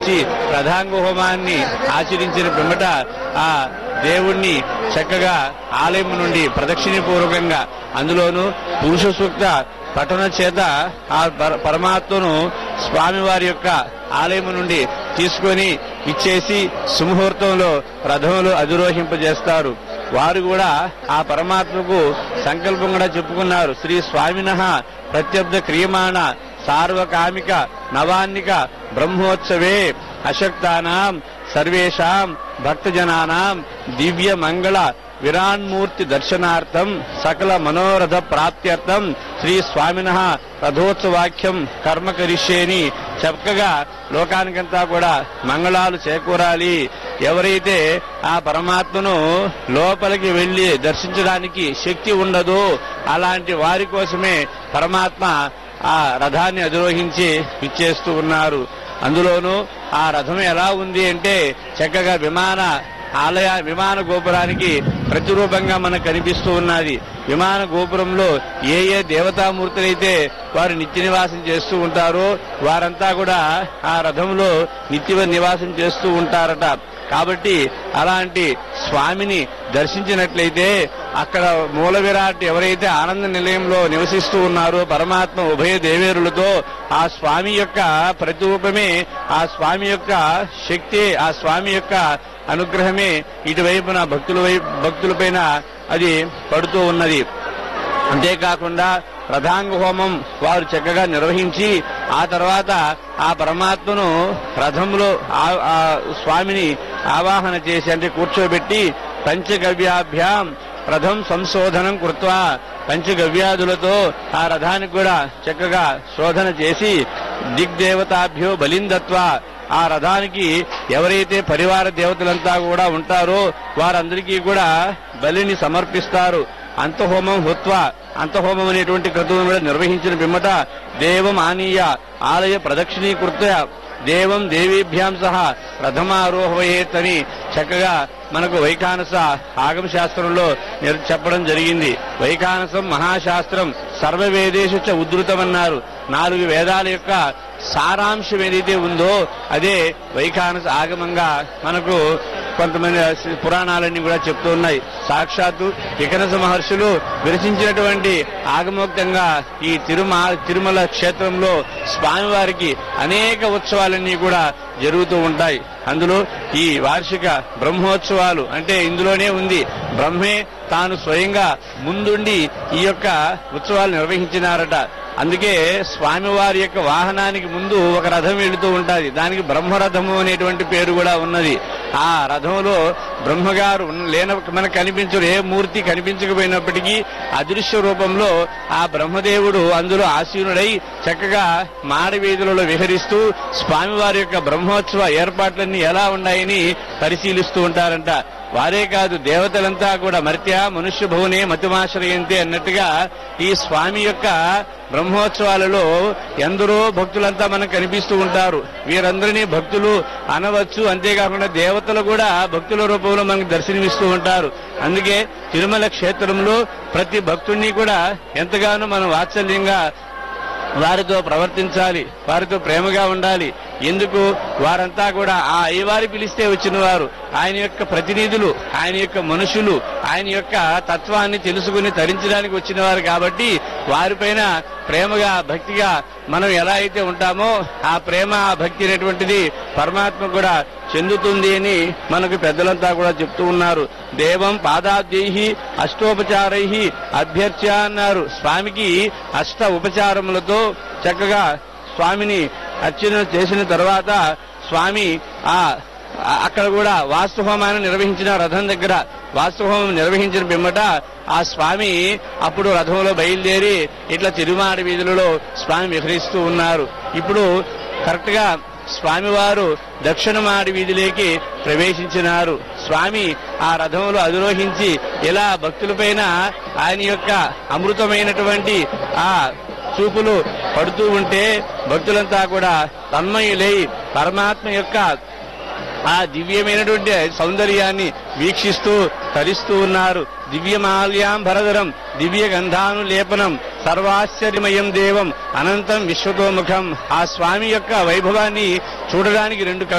వచ్చి ప్రధాంగ హోమాన్ని ఆచరించిన పిమ్మట ఆ దేవుణ్ణి చక్కగా ఆలయం నుండి ప్రదక్షిణపూర్వకంగా అందులోను పురుష సూక్త పఠన చేత ఆ పర- పరమాత్మను స్వామివారి యొక్క ఆలయం నుండి తీసుకొని ఇచ్చేసి సుముహూర్తంలో రథంలో అధిరోహింపజేస్తారు వారు కూడా ఆ పరమాత్మకు సంకల్పం కూడా చెప్పుకున్నారు శ్రీ స్వామిన ప్రత్యబ్ద క్రియమాణ సార్వకామిక నవాన్నిక బ్రహ్మోత్సవే అశక్తానాం సర్వేషాం భక్తజనానాం దివ్య మంగళ విరాన్మూర్తి దర్శనార్థం సకల మనోరథ ప్రాప్త్యర్థం శ్రీ స్వామిన రథోత్సవాఖ్యం కర్మ కరిష్యేని చక్కగా లోకానికంతా కూడా మంగళాలు చేకూరాలి ఎవరైతే ఆ పరమాత్మను లోపలికి వెళ్లి దర్శించడానికి శక్తి ఉండదో అలాంటి వారి కోసమే పరమాత్మ ఆ రథాన్ని అధిరోహించి ఇచ్చేస్తూ ఉన్నారు అందులోనూ ఆ రథం ఎలా ఉంది అంటే చక్కగా విమాన ఆలయ విమాన గోపురానికి ప్రతిరూపంగా మనకు కనిపిస్తూ ఉన్నది విమాన గోపురంలో ఏ ఏ దేవతామూర్తులైతే వారు నిత్య నివాసం చేస్తూ ఉంటారో వారంతా కూడా ఆ రథంలో నిత్య నివాసం చేస్తూ ఉంటారట కాబట్టి అలాంటి స్వామిని దర్శించినట్లయితే అక్కడ మూల విరాట్ ఎవరైతే ఆనంద నిలయంలో నివసిస్తూ ఉన్నారో పరమాత్మ ఉభయ దేవేరులతో ఆ స్వామి యొక్క ప్రతిరూపమే ఆ స్వామి యొక్క శక్తి ఆ స్వామి యొక్క అనుగ్రహమే ఇటువైపున భక్తుల వైపు భక్తులపైన అది పడుతూ ఉన్నది అంతేకాకుండా రథాంగ హోమం వారు చక్కగా నిర్వహించి ఆ తర్వాత ఆ పరమాత్మను రథంలో ఆ- ఆ స్వామిని ఆవాహన చేసి అంటే కూర్చోబెట్టి పంచగవ్యాభ్యాం రథం సంశోధనం కృత్వా పంచగవ్యాదులతో ఆ రథానికి కూడా చక్కగా శోధన చేసి దిగ్దేవతాభ్యో బలిందత్వా ఆ రథానికి ఎవరైతే పరివార దేవతలంతా కూడా ఉంటారో వారందరికీ కూడా బలిని సమర్పిస్తారు అంతహోమం హుత్వ అంతహోమం అనేటువంటి క్రతువును కూడా నిర్వహించిన పిమ్మట దేవం ఆనీయ ఆలయ ప్రదక్షిణీకృత దేవం దేవీభ్యాం సహా రథమారోహయేత్ అని చక్కగా మనకు వైఖానస ఆగమ శాస్త్రంలో నిర్- చెప్పడం జరిగింది వైఖానసం మహాశాస్త్రం సర్వవేదేశు చ ఉద్ధృతమన్నారు నాలుగు వేదాల యొక్క సారాంశం ఏదైతే ఉందో అదే వైఖానస ఆగమంగా మనకు కొంతమంది పురాణాలన్నీ కూడా చెప్తూ ఉన్నాయి సాక్షాత్తు వికనస మహర్షులు విరచించినటువంటి ఆగమోక్తంగా ఈ తిరుమ తిరుమల క్షేత్రంలో స్వామివారికి అనేక ఉత్సవాలన్నీ కూడా జరుగుతూ ఉంటాయి అందులో ఈ వార్షిక బ్రహ్మోత్సవాలు అంటే ఇందులోనే ఉంది బ్రహ్మే తాను స్వయంగా ముందుండి ఈ యొక్క ఉత్సవాలు నిర్వహించినారట అందుకే స్వామివారి యొక్క వాహనానికి ముందు ఒక రథం వెళుతూ ఉంటుంది దానికి బ్రహ్మరథము అనేటువంటి పేరు కూడా ఉన్నది ఆ రథంలో బ్రహ్మగారు ఉన్న- లేన మనకు కనిపించరు ఏ మూర్తి కనిపించకపోయినప్పటికీ అదృశ్య రూపంలో ఆ బ్రహ్మదేవుడు అందులో ఆసీనుడై చక్కగా మాడవీధులలో విహరిస్తూ స్వామివారి యొక్క బ్రహ్మోత్సవ ఏర్పాట్లన్నీ ఎలా ఉన్నాయని పరిశీలిస్తూ ఉంటారంట వారే కాదు దేవతలంతా కూడా మర్త్య మనుష్య భువనే మతిమాశ్రయంతే అన్నట్టుగా ఈ స్వామి యొక్క బ్రహ్మోత్సవాలలో ఎందరో భక్తులంతా మనకు కనిపిస్తూ ఉంటారు వీరందరినీ భక్తులు అనవచ్చు అంతేకాకుండా దేవతలు కూడా భక్తుల రూపంలో మనకు దర్శనమిస్తూ ఉంటారు అందుకే తిరుమల క్షేత్రంలో ప్రతి భక్తుడిని కూడా ఎంతగానో మనం వాత్సల్యంగా వారితో ప్రవర్తించాలి వారితో ప్రేమగా ఉండాలి ఎందుకు వారంతా కూడా ఆ అయ్యవారి పిలిస్తే వచ్చిన వారు ఆయన యొక్క ప్రతినిధులు ఆయన యొక్క మనుషులు ఆయన యొక్క తత్వాన్ని తెలుసుకుని తరించడానికి వచ్చిన వారు కాబట్టి వారిపైన ప్రేమగా భక్తిగా మనం ఎలా అయితే ఉంటామో ఆ ప్రేమ ఆ భక్తి అనేటువంటిది పరమాత్మ కూడా చెందుతుంది అని మనకు పెద్దలంతా కూడా చెప్తూ ఉన్నారు దేవం పాదాద్యై అష్టోపచారై అభ్యర్చ అన్నారు స్వామికి అష్ట ఉపచారములతో చక్కగా స్వామిని అర్చన చేసిన తర్వాత స్వామి ఆ ఆ- అక్కడ కూడా వాస్తుహోమాన్ని నిర్వహించిన రథం దగ్గర వాస్తుహోమం నిర్వహించిన పిమ్మట ఆ స్వామి అప్పుడు రథంలో బయలుదేరి ఇట్లా తిరుమాడి వీధులలో స్వామి విహరిస్తూ ఉన్నారు ఇప్పుడు కరెక్ట్ గా స్వామివారు దక్షిణమాడి వీధిలోకి ప్రవేశించినారు స్వామి ఆ రథంలో అధిరోహించి ఇలా భక్తులపైన ఆయన యొక్క అమృతమైనటువంటి ఆ చూపులు పడుతూ ఉంటే భక్తులంతా కూడా తన్మయులై పరమాత్మ యొక్క ఆ దివ్యమైనటువంటి సౌందర్యాన్ని వీక్షిస్తూ తరిస్తూ ఉన్నారు దివ్యమాల్యాం భరధరం దివ్య గంధాను లేపనం సర్వాశ్చర్యమయం దేవం అనంతం విశ్వతోముఖం ఆ స్వామి యొక్క వైభవాన్ని చూడడానికి రెండు కళ్ళు